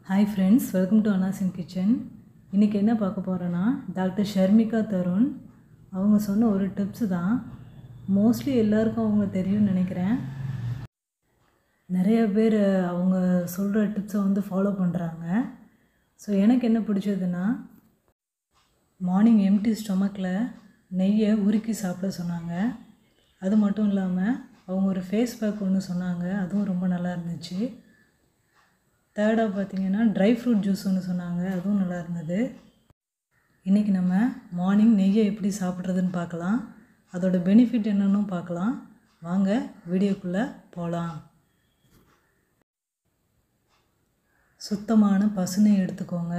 hi friends welcome to அனாசின் kitchen இன்றைக்கி என்ன பார்க்க போகிறோன்னா டாக்டர் ஷர்மிகா தருண் அவங்க சொன்ன ஒரு டிப்ஸு தான் மோஸ்ட்லி எல்லாருக்கும் அவங்க தெரியும்னு நினைக்கிறேன் நிறைய பேர் அவங்க சொல்கிற டிப்ஸை வந்து ஃபாலோ பண்ணுறாங்க ஸோ எனக்கு என்ன பிடிச்சதுன்னா மார்னிங் எம்டி ஸ்டொமக்கில் நெய்யை உருக்கி சாப்பிட சொன்னாங்க அது மட்டும் இல்லாமல் அவங்க ஒரு ஃபேஸ் பேக் ஒன்று சொன்னாங்க அதுவும் ரொம்ப நல்லா இருந்துச்சு தேர்டாக பார்த்தீங்கன்னா ட்ரை ஃப்ரூட் ஜூஸ் ஒன்று சொன்னாங்க அதுவும் நல்லா இருந்தது இன்றைக்கி நம்ம மார்னிங் நெய்யை எப்படி சாப்பிட்றதுன்னு பார்க்கலாம் அதோட பெனிஃபிட் என்னன்னு பார்க்கலாம் வாங்க வீடியோக்குள்ளே போகலாம் சுத்தமான பசுனை எடுத்துக்கோங்க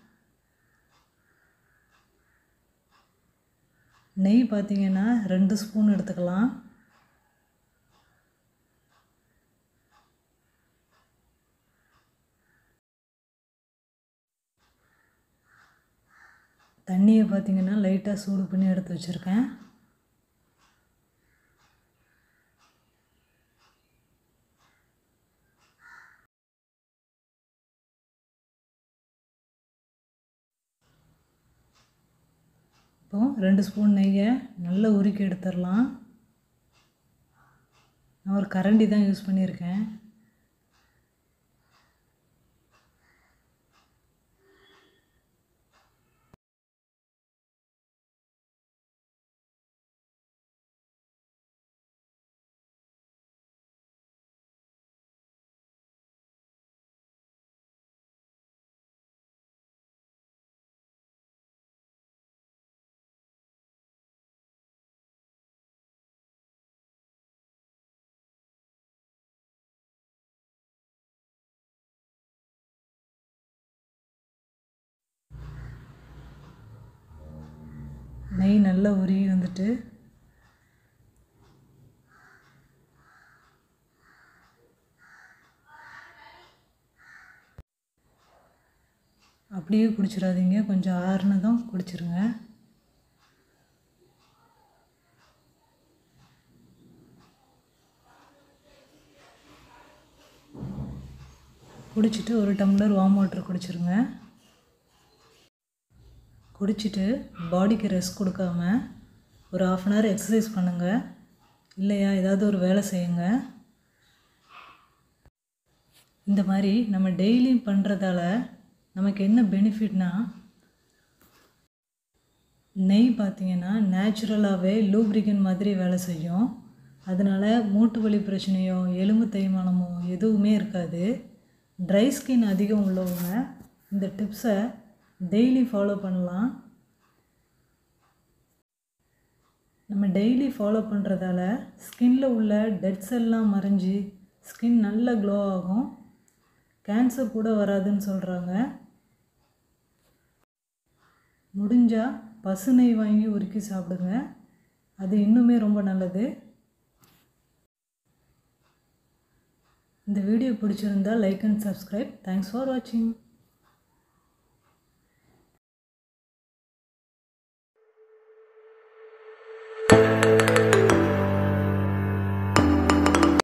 நெய் பார்த்தீங்கன்னா ரெண்டு ஸ்பூன் எடுத்துக்கலாம் தண்ணியை பார்த்தீங்கன்னா லைட்டாக சூடு பண்ணி எடுத்து வச்சுருக்கேன் இப்போ ரெண்டு ஸ்பூன் நெய்யை நல்லா உருக்கி எடுத்துடலாம் நான் ஒரு கரண்டி தான் யூஸ் பண்ணியிருக்கேன் நெய் நல்லா உருகி வந்துட்டு அப்படியே குடிச்சிடாதீங்க கொஞ்சம் ஆறுனதும் குடிச்சிருங்க குடிச்சிட்டு ஒரு டம்ளர் வார்ம் வாட்டர் குடிச்சிருங்க குடிச்சிட்டு பாடிக்கு ரெஸ்ட் கொடுக்காம ஒரு ஆஃப் அன் ஹவர் எக்ஸசைஸ் பண்ணுங்கள் இல்லையா ஏதாவது ஒரு வேலை செய்யுங்க இந்த மாதிரி நம்ம டெய்லி பண்ணுறதால நமக்கு என்ன பெனிஃபிட்னா நெய் பார்த்திங்கன்னா நேச்சுரலாகவே லூப்ரிகன் மாதிரி வேலை செய்யும் அதனால் மூட்டு வலி பிரச்சனையோ எலும்பு தேய்மானமோ எதுவுமே இருக்காது ட்ரை ஸ்கின் அதிகம் உள்ளவங்க இந்த டிப்ஸை டெய்லி ஃபாலோ பண்ணலாம் நம்ம டெய்லி ஃபாலோ பண்ணுறதால ஸ்கின்னில் உள்ள டெட் செல்லாம் மறைஞ்சி ஸ்கின் நல்ல க்ளோ ஆகும் கேன்சர் கூட வராதுன்னு சொல்கிறாங்க முடிஞ்சால் பசுனை வாங்கி உருக்கி சாப்பிடுங்க அது இன்னுமே ரொம்ப நல்லது இந்த வீடியோ பிடிச்சிருந்தால் like and subscribe thanks for வாட்சிங்